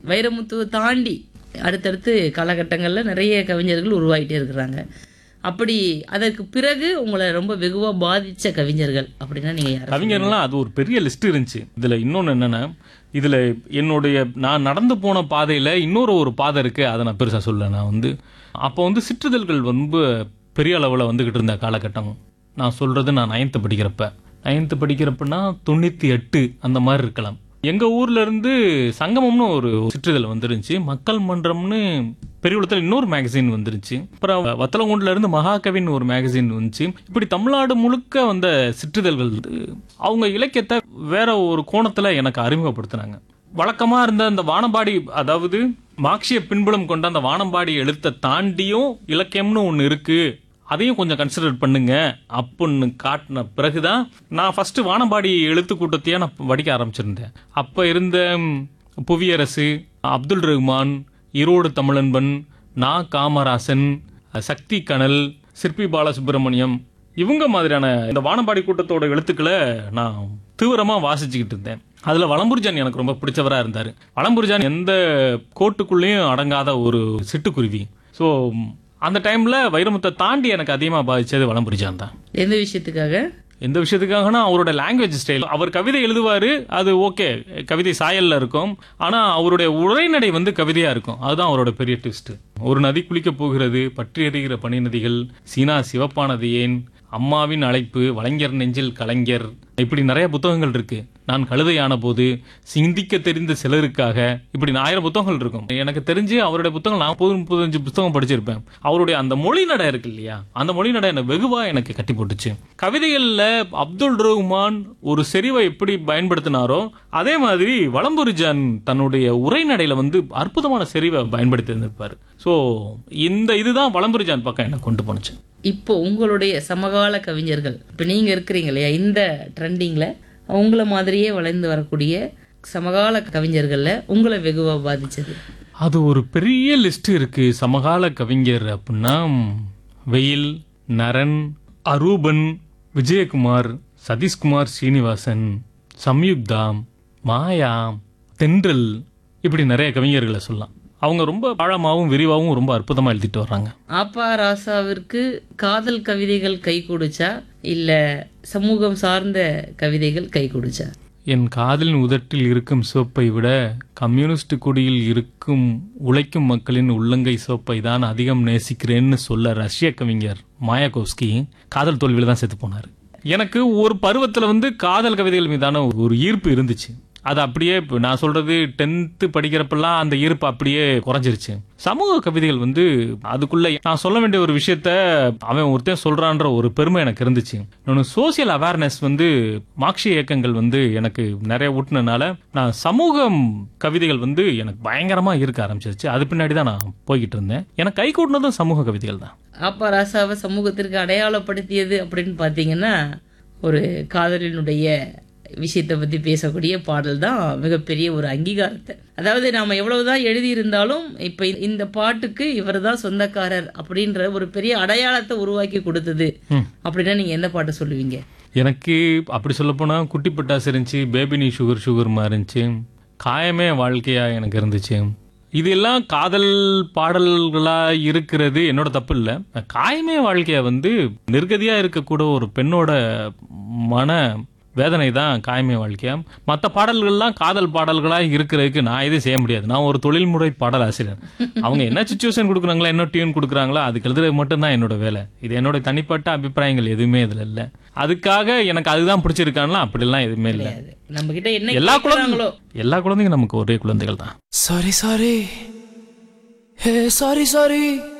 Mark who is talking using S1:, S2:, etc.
S1: வைரமுத்துவை தாண்டி அடுத்தடுத்து காலகட்டங்களில் நிறைய கவிஞர்கள் உருவாகிட்டே இருக்கிறாங்க அப்படி அதற்கு பிறகு உங்களை ரொம்ப வெகுவாக பாதித்த கவிஞர்கள் அப்படின்னா நீங்கள் யார்
S2: கவிஞர்லாம் அது ஒரு பெரிய லிஸ்ட் இருந்துச்சு இதுல இன்னொன்னு என்னன்னா இதுல என்னுடைய நான் நடந்து போன பாதையில இன்னொரு ஒரு பாதை இருக்கு அதை நான் பெருசா சொல்ல நான் வந்து அப்போ வந்து சிற்றிதழ்கள் ரொம்ப பெரிய அளவுல வந்துகிட்டு இருந்த காலகட்டம் நான் சொல்றது நான் நைன்த்து படிக்கிறப்ப நைன்த்து படிக்கிறப்பன்னா தொண்ணூத்தி எட்டு அந்த மாதிரி இருக்கலாம் எங்க ஊர்ல இருந்து சங்கமம்னு ஒரு சிற்றிதழ் வந்துருந்துச்சு மக்கள் மன்றம்னு பெரியகுளத்தில் இன்னொரு மேகசின் வந்துருச்சு அப்புறம் வத்தலங்குண்டுல இருந்து மகாகவின்னு ஒரு மேகசின் வந்துச்சு இப்படி தமிழ்நாடு முழுக்க வந்த சிற்றிதழ்கள் வந்து அவங்க இலக்கியத்தை வேற ஒரு கோணத்துல எனக்கு அறிமுகப்படுத்தினாங்க வழக்கமா இருந்த அந்த வானம்பாடி அதாவது மார்க்சிய பின்புலம் கொண்ட அந்த வானம்பாடி எழுத்தை தாண்டியும் இலக்கியம்னு ஒன்று இருக்கு அதையும் கொஞ்சம் கன்சிடர் பண்ணுங்க அப்படின்னு காட்டின பிறகுதான் நான் ஃபர்ஸ்ட் வானம்பாடி எழுத்து கூட்டத்தையே நான் படிக்க ஆரம்பிச்சிருந்தேன் அப்ப இருந்த ம், புவியரசு அப்துல் ரஹ்மான் ஈரோடு தமிழன்பன் நா காமராசன் சக்தி கனல் சிற்பி பாலசுப்ரமணியம் இவங்க மாதிரியான இந்த வானம்பாடி கூட்டத்தோட எழுத்துக்களை நான் தீவிரமா வாசிச்சுக்கிட்டு இருந்தேன் அதுல வளம்புரிஜான் எனக்கு ரொம்ப பிடிச்சவரா இருந்தாரு வளம்புரிஜான் எந்த கோட்டுக்குள்ளேயும் அடங்காத ஒரு சிட்டுக்குருவி ஸோ அந்த டைம்ல வைரமுத்தை தாண்டி எனக்கு அதிகமா பாதிச்சது வளம்புரிஜான் தான்
S1: எந்த விஷயத்துக்காக
S2: எந்த விஷயத்துக்காகனா அவரோட லாங்குவேஜ் ஸ்டைல் அவர் கவிதை எழுதுவாரு அது ஓகே கவிதை சாயல்ல இருக்கும் ஆனா அவருடைய உரைநடை வந்து கவிதையா இருக்கும் அதுதான் அவரோட பெரிய ட்விஸ்ட் ஒரு நதி குளிக்க போகிறது பற்றி எறிகிற பனி நதிகள் சீனா சிவப்பானது ஏன் அம்மாவின் அழைப்பு வலைஞர் நெஞ்சில் கலைஞர் இப்படி நிறைய புத்தகங்கள் இருக்கு நான் கழுதையான போது சிந்திக்க தெரிந்த சிலருக்காக இப்படி ஆயிரம் புத்தகங்கள் இருக்கும் எனக்கு தெரிஞ்சு அவருடைய புத்தகம் நான் முப்பது முப்பத்தஞ்சு புத்தகம் படிச்சிருப்பேன் அவருடைய அந்த மொழி நடை இருக்கு இல்லையா அந்த மொழி நடை எனக்கு வெகுவா எனக்கு கட்டி போட்டுச்சு கவிதைகள்ல அப்துல் ரஹ்மான் ஒரு செறிவை எப்படி பயன்படுத்தினாரோ அதே மாதிரி வளம்புரிஜான் தன்னுடைய உரைநடையில வந்து அற்புதமான செறிவை பயன்படுத்தி இருந்திருப்பாரு ஸோ இந்த இதுதான் வளம்புரிஜான் பக்கம் என்ன கொண்டு போனுச்சு
S1: இப்போ உங்களுடைய சமகால கவிஞர்கள் இப்போ நீங்கள் இருக்கிறீங்க இல்லையா இந்த ட்ரெண்டிங்கில் உங்களை மாதிரியே வளர்ந்து வரக்கூடிய சமகால கவிஞர்களில் உங்களை வெகுவாக பாதிச்சது
S2: அது ஒரு பெரிய லிஸ்ட் இருக்கு சமகால கவிஞர் அப்படின்னா வெயில் நரன் அரூபன் விஜயகுமார் சதீஷ்குமார் ஸ்ரீனிவாசன் சம்யுக்தா மாயா தென்றல் இப்படி நிறைய கவிஞர்களை சொல்லலாம் அவங்க ரொம்ப ஆழமாவும் விரிவாகவும் ரொம்ப அற்புதமா எழுதிட்டு வர்றாங்க
S1: ஆப்பா ராசாவிற்கு காதல் கவிதைகள் கை கொடுச்சா இல்லை சமூகம் சார்ந்த கவிதைகள் கை கொடுச்சா
S2: என் காதலின் உதட்டில் இருக்கும் சோப்பை விட கம்யூனிஸ்ட் கொடியில் இருக்கும் உழைக்கும் மக்களின் உள்ளங்கை சோப்பை தான் அதிகம் நேசிக்கிறேன்னு சொல்ல ரஷ்ய கவிஞர் மாயாகோவ்ஸ்கி காதல் தோல்வியில தான் செத்து போனார் எனக்கு ஒரு பருவத்தில் வந்து காதல் கவிதைகள் மீதான ஒரு ஈர்ப்பு இருந்துச்சு அது அப்படியே இப்ப நான் சொல்றது டென்த்து படிக்கிறப்பெல்லாம் அந்த ஈர்ப்பு அப்படியே குறைஞ்சிருச்சு சமூக கவிதைகள் வந்து அதுக்குள்ள நான் சொல்ல வேண்டிய ஒரு விஷயத்த அவன் ஒருத்தன் சொல்றான்ற ஒரு பெருமை எனக்கு இருந்துச்சு இன்னொன்று சோசியல் அவேர்னஸ் வந்து மார்க்சிய இயக்கங்கள் வந்து எனக்கு நிறைய ஊட்டினனால நான் சமூகம் கவிதைகள் வந்து எனக்கு பயங்கரமா இருக்க ஆரம்பிச்சிருச்சு அது பின்னாடி தான் நான் போய்கிட்டு இருந்தேன் எனக்கு கை கூட்டினதும் சமூக கவிதைகள் தான்
S1: ஆப்பா ராசாவை சமூகத்திற்கு அடையாளப்படுத்தியது அப்படின்னு பார்த்தீங்கன்னா ஒரு காதலினுடைய விஷயத்தை பற்றி பேசக்கூடிய பாடல் தான் மிகப்பெரிய ஒரு அங்கீகாரத்தை அதாவது நாம் எவ்வளவுதான் எழுதியிருந்தாலும் இப்போ இந்த பாட்டுக்கு இவர் தான் சொந்தக்காரர் அப்படின்ற ஒரு பெரிய அடையாளத்தை உருவாக்கி கொடுத்தது அப்படின்னா நீங்கள் எந்த பாட்டை சொல்லுவீங்க
S2: எனக்கு அப்படி சொல்லப்போனா குட்டி பட்டாசு இருந்துச்சு பேபி நீ சுகர் சுகர்மா இருந்துச்சு காயமே வாழ்க்கையா எனக்கு இருந்துச்சு இதெல்லாம் காதல் பாடல்களா இருக்கிறது என்னோட தப்பு இல்லை காயமே வாழ்க்கையா வந்து நிர்கதியா இருக்கக்கூட ஒரு பெண்ணோட மன வேதனை தான் காயமே வாழ்க்கையா மற்ற பாடல்கள்லாம் காதல் பாடல்களா இருக்கிறதுக்கு நான் எதுவும் செய்ய முடியாது நான் ஒரு தொழில்முறை பாடல் ஆசிரியர் அவங்க என்ன சுச்சுவேஷன் கொடுக்குறாங்களா என்ன டியூன் கொடுக்குறாங்களோ அதுக்கு எழுதுறது மட்டும்தான் என்னோட வேலை இது என்னோட தனிப்பட்ட அபிப்பிராயங்கள் எதுவுமே இதுல இல்ல அதுக்காக எனக்கு அதுதான் பிடிச்சிருக்காங்களா அப்படிலாம் எதுவுமே இல்லை
S1: நம்ம கிட்ட என்ன
S2: எல்லா
S1: கேக்குறாங்களோ
S2: குழந்தை எல்லா குழந்தைங்க நமக்கு ஒரே குழந்தைகள் தான்
S3: Sorry, sorry. Hey, sorry, sorry.